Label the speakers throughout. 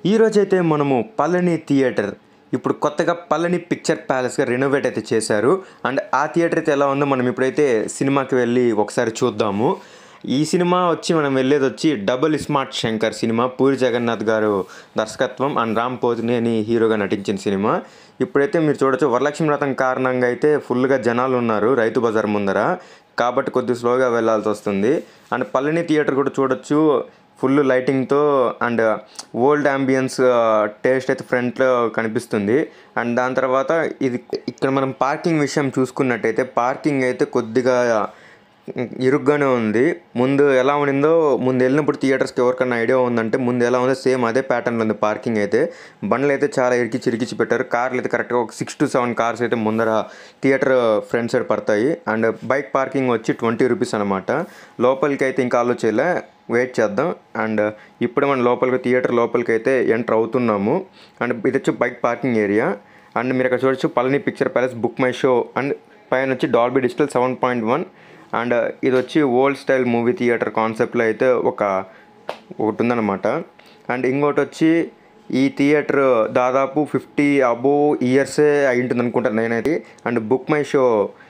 Speaker 1: ఈరోజు అయితే మనము పళని థియేటర్ ఇప్పుడు కొత్తగా పళని పిక్చర్ ప్యాలెస్గా రెనోవేట్ అయితే చేశారు అండ్ ఆ థియేటర్ అయితే ఎలా ఉందో మనం ఇప్పుడైతే సినిమాకి వెళ్ళి ఒకసారి చూద్దాము ఈ సినిమా వచ్చి మనం వెళ్ళేది వచ్చి double smart Shankar cinema Puri Jagannadh garu దర్శకత్వం అండ్ రామ్ పోతినేని హీరోగా నటించిన సినిమా ఇప్పుడైతే మీరు చూడొచ్చు వరలక్ష్మి వ్రతం కారణంగా అయితే ఫుల్గా జనాలు ఉన్నారు రైతు బజార్ ముందర కాబట్టి కొద్ది స్లోగా వెళ్ళాల్సి వస్తుంది అండ్ పళని థియేటర్ కూడా చూడొచ్చు ఫుల్ లైటింగ్తో అండ్ ఓల్డ్ అంబియన్స్ టేస్ట్ అయితే ఫ్రంట్లో కనిపిస్తుంది అండ్ దాని తర్వాత ఇది ఇక్కడ మనం పార్కింగ్ విషయం చూసుకున్నట్టయితే పార్కింగ్ అయితే కొద్దిగా ఇరుగ్గానే ఉంది ముందు ఎలా ఉండిందో ముందు వెళ్ళినప్పుడు థియేటర్స్కి ఎవరికన్నా ఐడియా ఉందంటే ముందు ఎలా ఉందో సేమ్ అదే ప్యాటర్న్లో ఉంది పార్కింగ్ అయితే బండ్లు అయితే చాలా ఇరికిచ్చి ఇరికిచ్చి పెట్టారు కార్లు అయితే కరెక్ట్గా ఒక సిక్స్ టు సెవెన్ కార్స్ అయితే ముందర థియేటర్ ఫ్రంట్ సైడ్ పడతాయి అండ్ బైక్ పార్కింగ్ వచ్చి ట్వంటీ రూపీస్ అనమాట లోపలికి అయితే ఇంకా ఆలోచనలే వెయిట్ చేద్దాం అండ్ ఇప్పుడు మనం లోపలికి థియేటర్ లోపలికి అయితే ఎంటర్ అవుతున్నాము అండ్ ఇది వచ్చి బైక్ పార్కింగ్ ఏరియా అండ్ మీరు ఇక్కడ చూడొచ్చు Palani picture palace book my show and పైన వచ్చి Dolby digital seven point one and ఇది వచ్చి ఓల్డ్ స్టైల్ మూవీ థియేటర్ కాన్సెప్ట్లో అయితే ఒక ఒకటి ఉందన్నమాట అండ్ ఇంకోటి వచ్చి ఈ థియేటర్ దాదాపు ఫిఫ్టీ అబోవ్ ఇయర్సే అయి ఉంటుంది అనుకుంటాను నేనైతే and book my show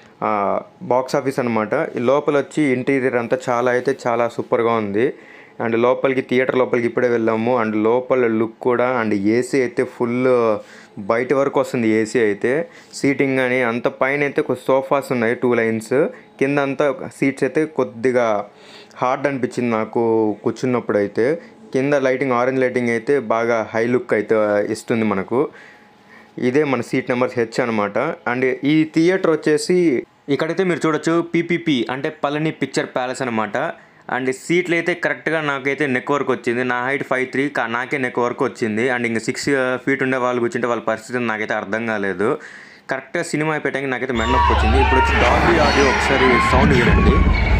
Speaker 1: box office అనమాట లోపల వచ్చి ఇంటీరియర్ అంతా చాలా అయితే చాలా సూపర్గా ఉంది అండ్ లోపలికి థియేటర్ లోపలికి ఇప్పుడే వెళ్ళాము అండ్ లోపల లుక్ కూడా అండ్ ఏసీ అయితే ఫుల్ బయట వరకు వస్తుంది ఏసీ అయితే సీటింగ్ కానీ అంత పైన అయితే కొన్ని సోఫాస్ ఉన్నాయి టూ లైన్స్ కింద అంతా సీట్స్ అయితే కొద్దిగా హార్డ్ అనిపించింది నాకు కూర్చున్నప్పుడు అయితే కింద లైటింగ్ ఆరెంజ్ లైటింగ్ అయితే బాగా హై లుక్ అయితే ఇస్తుంది మనకు ఇదే మన సీట్ నెంబర్ హెచ్ అనమాట అండ్ ఈ థియేటర్ వచ్చేసి ఇక్కడైతే మీరు చూడొచ్చు పీపీపీ అంటే పళని పిక్చర్ ప్యాలెస్ అనమాట అండ్ సీట్లు అయితే కరెక్ట్గా నాకైతే నెక్ వరకు వచ్చింది నా హైట్ ఫైవ్ త్రీ నాకే నెక్ వరకు వచ్చింది అండ్ ఇంకా సిక్స్ ఫీట్ ఉండే వాళ్ళు కూర్చుంటే వాళ్ళ పరిస్థితి నాకైతే అర్థం కాలేదు కరెక్ట్గా సినిమా అయిపోయాక నాకైతే మెడ నొప్పి వచ్చింది ఇప్పుడు వచ్చి డాల్బీ ఆడియో ఒకసారి సౌండ్ వినండి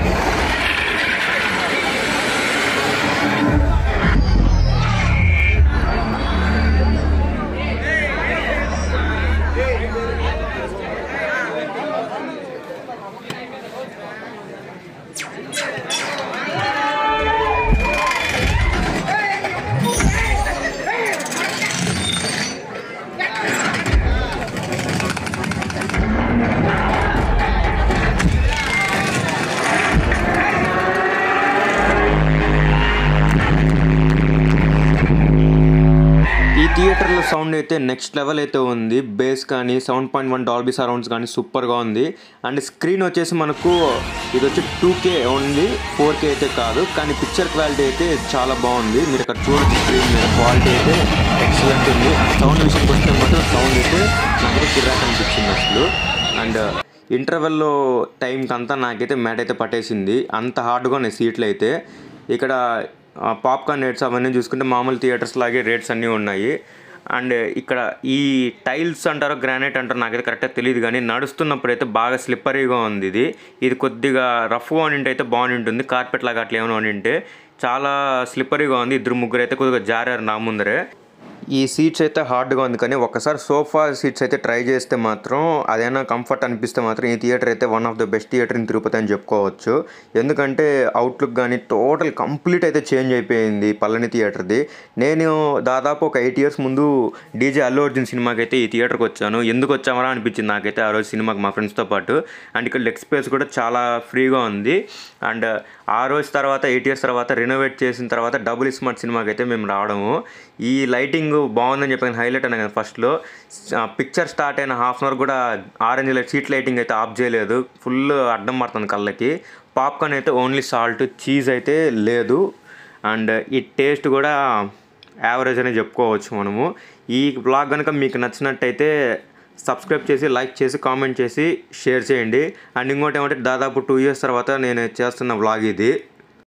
Speaker 1: ఈ థియేటర్లో సౌండ్ అయితే నెక్స్ట్ లెవెల్ అయితే ఉంది బేస్ కానీ seven point one Dolby surrounds కానీ సూపర్గా ఉంది అండ్ స్క్రీన్ వచ్చేసి మనకు ఇది వచ్చి టూ కే ఉంది ఫోర్ కే అయితే కాదు కానీ పిక్చర్ క్వాలిటీ అయితే చాలా బాగుంది మీరు ఇక్కడ చూడొచ్చు స్క్రీన్ మీద క్వాలిటీ అయితే ఎక్సలెంట్ ఉంది అండ్ సౌండ్ విషయంకి వస్తే మాత్రం సౌండ్ అయితే నాకైతే కిరాక్ అనిపించింది అసలు అండ్ ఇంటర్వెల్లో టైంకి అంతా నాకైతే మ్యాట్ అయితే పట్టేసింది అంత హార్డ్గా ఉన్నాయి సీట్లు అయితే ఇక్కడ పాప్కార్న్ రేట్స్ అవన్నీ చూసుకుంటే మామూలు థియేటర్స్ లాగే రేట్స్ అన్నీ ఉన్నాయి అండ్ ఇక్కడ ఈ టైల్స్ అంటారో గ్రానైట్ అంటారో నాకైతే కరెక్ట్గా తెలియదు కానీ నడుస్తున్నప్పుడు అయితే బాగా స్లిప్పరీగా ఉంది ఇది ఇది కొద్దిగా రఫ్గా ఉండింటే అయితే బాగుండి ఉంటుంది కార్పెట్ లాగా అట్లా ఏమైనా ఉండింటే చాలా స్లిప్పరీగా ఉంది ఇద్దరు ముగ్గురు అయితే కొద్దిగా జారారు నా ముందరే ఈ సీట్స్ అయితే హార్డ్గా ఉంది కానీ ఒకసారి సోఫా సీట్స్ అయితే ట్రై చేస్తే మాత్రం అదైనా కంఫర్ట్ అనిపిస్తే మాత్రం ఈ థియేటర్ అయితే one of the best theatre in Tirupati అని చెప్పుకోవచ్చు ఎందుకంటే అవుట్లుక్ కానీ టోటల్ కంప్లీట్ అయితే చేంజ్ అయిపోయింది పళని థియేటర్ది నేను దాదాపు ఒక ఎయిట్ ఇయర్స్ ముందు డీజే అల్లు అర్జున్ సినిమాకి అయితే ఈ థియేటర్కి వచ్చాను ఎందుకు వచ్చామరా అనిపించింది నాకైతే ఆ రోజు సినిమాకి మా ఫ్రెండ్స్తో పాటు అండ్ ఇక్కడ లెగ్ స్పేస్ కూడా చాలా ఫ్రీగా ఉంది అండ్ ఆ రోజు తర్వాత ఎయిట్ ఇయర్స్ తర్వాత రెనోవేట్ చేసిన తర్వాత డబుల్ స్మార్ట్ సినిమాకి అయితే మేము రావడము ఈ లైటింగ్ బాగుందని చెప్పి హైలైట్ అన్నా కదా ఫస్ట్లో పిక్చర్ స్టార్ట్ అయిన హాఫ్ అన్ అవర్ కూడా ఆరెంజ్ లైట్ సీట్ లైటింగ్ అయితే ఆఫ్ చేయలేదు ఫుల్ అడ్డం పడుతుంది కళ్ళకి పాప్కార్న్ అయితే ఓన్లీ సాల్ట్ చీజ్ అయితే లేదు అండ్ ఈ టేస్ట్ కూడా యావరేజ్ అనే చెప్పుకోవచ్చు మనము ఈ బ్లాగ్ కనుక మీకు నచ్చినట్టయితే సబ్స్క్రైబ్ చేసి లైక్ చేసి కామెంట్ చేసి షేర్ చేయండి అండ్ ఇంకోటి ఏమంటే దాదాపు టూ ఇయర్స్ తర్వాత నేను చేస్తున్న వ్లాగ్ ఇది